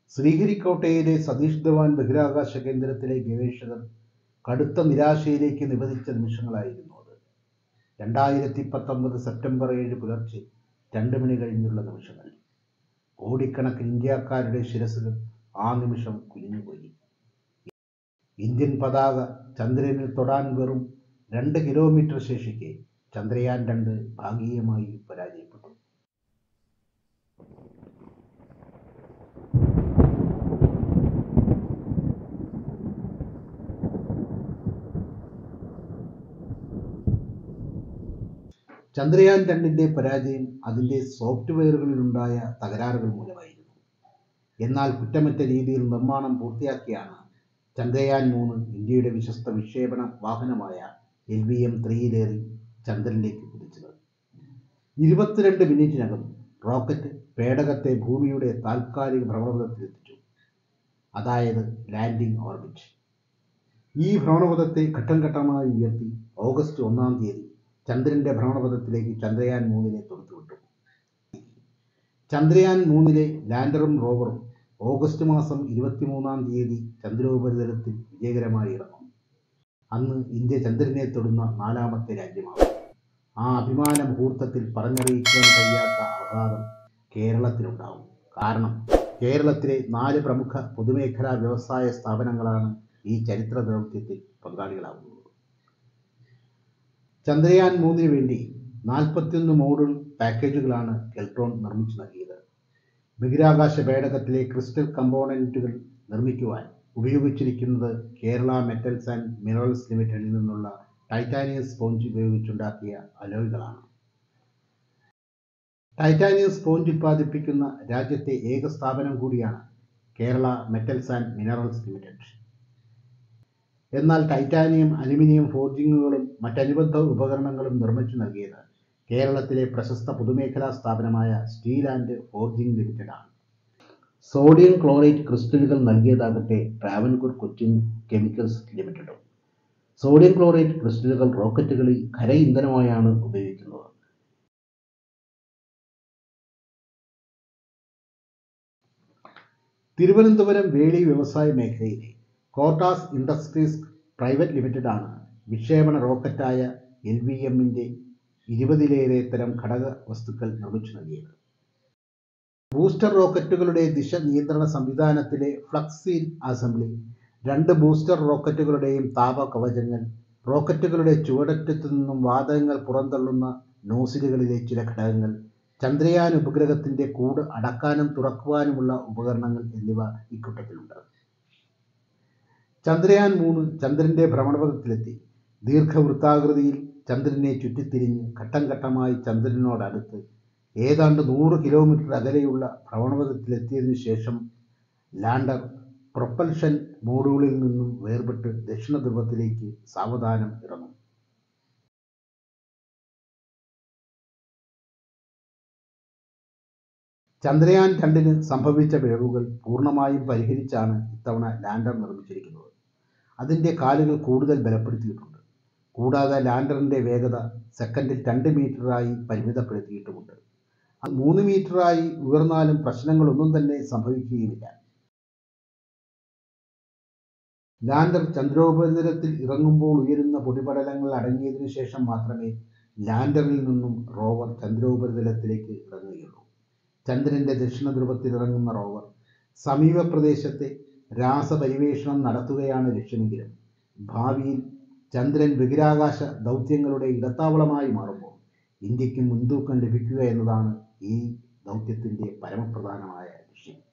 ശ്രീഹരിക്കോട്ടയിലെ സതീഷ് ധവാൻ ബഹിരാകാശ കേന്ദ്രത്തിലെ ഗവേഷകർ കടുത്ത നിരാശയിലേക്ക് നിവദിച്ച നിമിഷങ്ങളായിരുന്നു അത് രണ്ടായിരത്തി പത്തൊമ്പത് സെപ്റ്റംബർ ഏഴ് പുലർച്ചെ രണ്ട് മണി കഴിഞ്ഞുള്ള നിമിഷങ്ങൾ കോടിക്കണക്കിന് ഇന്ത്യക്കാരുടെ ശിരസുകൾ ആ നിമിഷം കുനിഞ്ഞുപോയി ഇന്ത്യൻ പതാക ചന്ദ്രനിൽ തൊടാൻ വെറും രണ്ട് കിലോമീറ്റർ ശേഷിക്കെ ചന്ദ്രയാൻ രണ്ട് ഭാഗികമായി പരാജയപ്പെട്ടു ചന്ദ്രയാൻ രണ്ടിൻ്റെ പരാജയം അതിൻ്റെ സോഫ്റ്റ്വെയറുകളിലുണ്ടായ തകരാറുകൾ മൂലമായിരുന്നു എന്നാൽ കുറ്റമറ്റ രീതിയിൽ നിർമ്മാണം പൂർത്തിയാക്കിയാണ് ചന്ദ്രയാൻ മൂന്ന് ഇന്ത്യയുടെ വിശ്വസ്ത വിക്ഷേപണ വാഹനമായ എൽ വി എം ത്രീയിലേറി ചന്ദ്രനിലേക്ക് കുതിച്ചത് ഇരുപത്തിരണ്ട് മിനിറ്റിനകം റോക്കറ്റ് പേടകത്തെ ഭൂമിയുടെ താൽക്കാലിക ഭ്രമണപഥത്തിലെത്തിച്ചു അതായത് ലാൻഡിംഗ് ഓർബിറ്റ് ഈ ഭ്രമണപഥത്തെ ഘട്ടം ഘട്ടമായി ഉയർത്തി ഓഗസ്റ്റ് ഒന്നാം തീയതി ചന്ദ്രന്റെ ഭ്രമണപഥത്തിലേക്ക് ചന്ദ്രയാൻ മൂന്നിനെ തൊടുത്തുവിട്ടു ചന്ദ്രയാൻ മൂന്നിലെ ലാൻഡറും റോവറും ഓഗസ്റ്റ് മാസം ഇരുപത്തിമൂന്നാം തീയതി ചന്ദ്രോപരിതലത്തിൽ വിജയകരമായി ഇറങ്ങും അന്ന് ഇന്ത്യ ചന്ദ്രനെ തൊടുന്ന നാലാമത്തെ രാജ്യമാകും ആ അഭിമാന മുഹൂർത്തത്തിൽ പറഞ്ഞറിയിക്കാൻ കഴിയാത്ത ആഘാതം കേരളത്തിലുണ്ടാവും കാരണം കേരളത്തിലെ നാല് പ്രമുഖ പൊതുമേഖലാ വ്യവസായ സ്ഥാപനങ്ങളാണ് ഈ ചരിത്ര ദൗത്യത്തിൽ പങ്കാളികളാകുന്നത് ചന്ദ്രയാൻ മൂന്നിന് വേണ്ടി നാൽപ്പത്തിയൊന്ന് മോഡുൾ പാക്കേജുകളാണ് കെൽട്രോൺ നിർമ്മിച്ചു നൽകിയത് ബഹിരാകാശ പേടകത്തിലെ ക്രിസ്റ്റൽ കമ്പോണൻറ്റുകൾ നിർമ്മിക്കുവാൻ ഉപയോഗിച്ചിരിക്കുന്നത് കേരള മെറ്റൽസ് ആൻഡ് മിനറൽസ് ലിമിറ്റഡിൽ നിന്നുള്ള ടൈറ്റാനിയം സ്പോഞ്ച് ഉപയോഗിച്ചുണ്ടാക്കിയ അലോയ്കളാണ് ടൈറ്റാനിയം സ്പോഞ്ച് ഉൽപ്പാദിപ്പിക്കുന്ന രാജ്യത്തെ ഏക സ്ഥാപനം കൂടിയാണ് Kerala metals and minerals limited എന്നാൽ ടൈറ്റാനിയം അലുമിനിയം ഫോർജിങ്ങുകളും മറ്റനുബന്ധ ഉപകരണങ്ങളും നിർമ്മിച്ചു നൽകിയത് കേരളത്തിലെ പ്രശസ്ത പൊതുമേഖലാ സ്ഥാപനമായ സ്റ്റീൽ ആൻഡ് ഫോർജിംഗ് ലിമിറ്റഡ് ആണ് സോഡിയം ക്ലോറൈറ്റ് ക്രിസ്റ്റലുകൾ നൽകിയതാകട്ടെ ട്രാവൻകൂർ കൊച്ചിൻ കെമിക്കൽസ് ലിമിറ്റഡും സോഡിയം ക്ലോറൈറ്റ് ക്രിസ്റ്റലുകൾ റോക്കറ്റുകളിൽ ഖര ഇന്ധനമായാണ് ഉപയോഗിക്കുന്നത് തിരുവനന്തപുരം വേളി വ്യവസായ മേഖലയിലെ കോർട്ടാസ് ഇൻഡസ്ട്രീസ് പ്രൈവറ്റ് ലിമിറ്റഡ് ആണ് വിക്ഷേപണ റോക്കറ്റായ എൽ വി എമ്മിൻ്റെ ഇരുപതിലേറെ തരം ഘടക വസ്തുക്കൾ നിർമ്മിച്ചു നൽകിയത് ബൂസ്റ്റർ റോക്കറ്റുകളുടെ ദിശ നിയന്ത്രണ സംവിധാനത്തിലെ ഫ്ലക്സീൽ അസംബ്ലി രണ്ട് ബൂസ്റ്റർ റോക്കറ്റുകളുടെയും താപ കവചങ്ങൾ റോക്കറ്റുകളുടെ ചുവടറ്റത്തു നിന്നും വാതകങ്ങൾ പുറന്തള്ളുന്ന നോസിലുകളിലെ ചില ഘടകങ്ങൾ ചന്ദ്രയാൻ ഉപഗ്രഹത്തിൻ്റെ കൂട് അടക്കാനും തുറക്കുവാനുമുള്ള ഉപകരണങ്ങൾ എന്നിവ ഇക്കൂട്ടത്തിലുണ്ട് ചന്ദ്രയാൻ മൂന്ന് ചന്ദ്രന്റെ ഭ്രമണപഥത്തിലെത്തി ദീർഘവൃത്താകൃതിയിൽ ചന്ദ്രനെ ചുറ്റിത്തിരിഞ്ഞ് ഘട്ടം ഘട്ടമായി ചന്ദ്രനോടടുത്ത് ഏതാണ്ട് നൂറ് കിലോമീറ്റർ അകലെയുള്ള ഭ്രമണപഥത്തിലെത്തിയതിനു ശേഷം ലാൻഡർ പ്രൊപ്പൽഷൻ മോഡ്യൂളിൽ നിന്നും വേർപെട്ട് ദക്ഷിണ ധ്രുവത്തിലേക്ക് സാവധാനം ഇറങ്ങും ചന്ദ്രയാൻ രണ്ടിന് സംഭവിച്ച പിഴവുകൾ പൂർണ്ണമായും പരിഹരിച്ചാണ് ഇത്തവണ ലാൻഡർ നിർമ്മിച്ചിരിക്കുന്നത് അതിൻ്റെ കാലുകൾ കൂടുതൽ ബലപ്പെടുത്തിയിട്ടുണ്ട് കൂടാതെ ലാൻഡറിൻ്റെ വേഗത സെക്കൻഡിൽ രണ്ട് മീറ്ററായി പരിമിതപ്പെടുത്തിയിട്ടുമുണ്ട് അത് മൂന്ന് മീറ്ററായി ഉയർന്നാലും പ്രശ്നങ്ങളൊന്നും തന്നെ സംഭവിക്കുകയുമില്ല ലാൻഡർ ചന്ദ്രോപരിതലത്തിൽ ഇറങ്ങുമ്പോൾ ഉയരുന്ന പൊടിപടലങ്ങൾ അടങ്ങിയതിനു ശേഷം മാത്രമേ ലാൻഡറിൽ നിന്നും റോവർ ചന്ദ്രോപരിതലത്തിലേക്ക് ഇറങ്ങുകയുള്ളൂ ചന്ദ്രന്റെ ദക്ഷിണ ധ്രുവത്തിൽ ഇറങ്ങുന്ന റോവർ സമീപ പ്രദേശത്തെ രാസപരിവേഷണം നടത്തുകയാണ് ലക്ഷ്യമെങ്കിലും ഭാവിയിൽ ചന്ദ്രൻ ബഹിരാകാശ ദൗത്യങ്ങളുടെ ഇടത്താവളമായി മാറുമ്പോൾ ഇന്ത്യക്ക് മുൻതൂക്കം ലഭിക്കുക എന്നതാണ് ഈ ദൗത്യത്തിൻ്റെ പരമപ്രധാനമായ ലക്ഷ്യം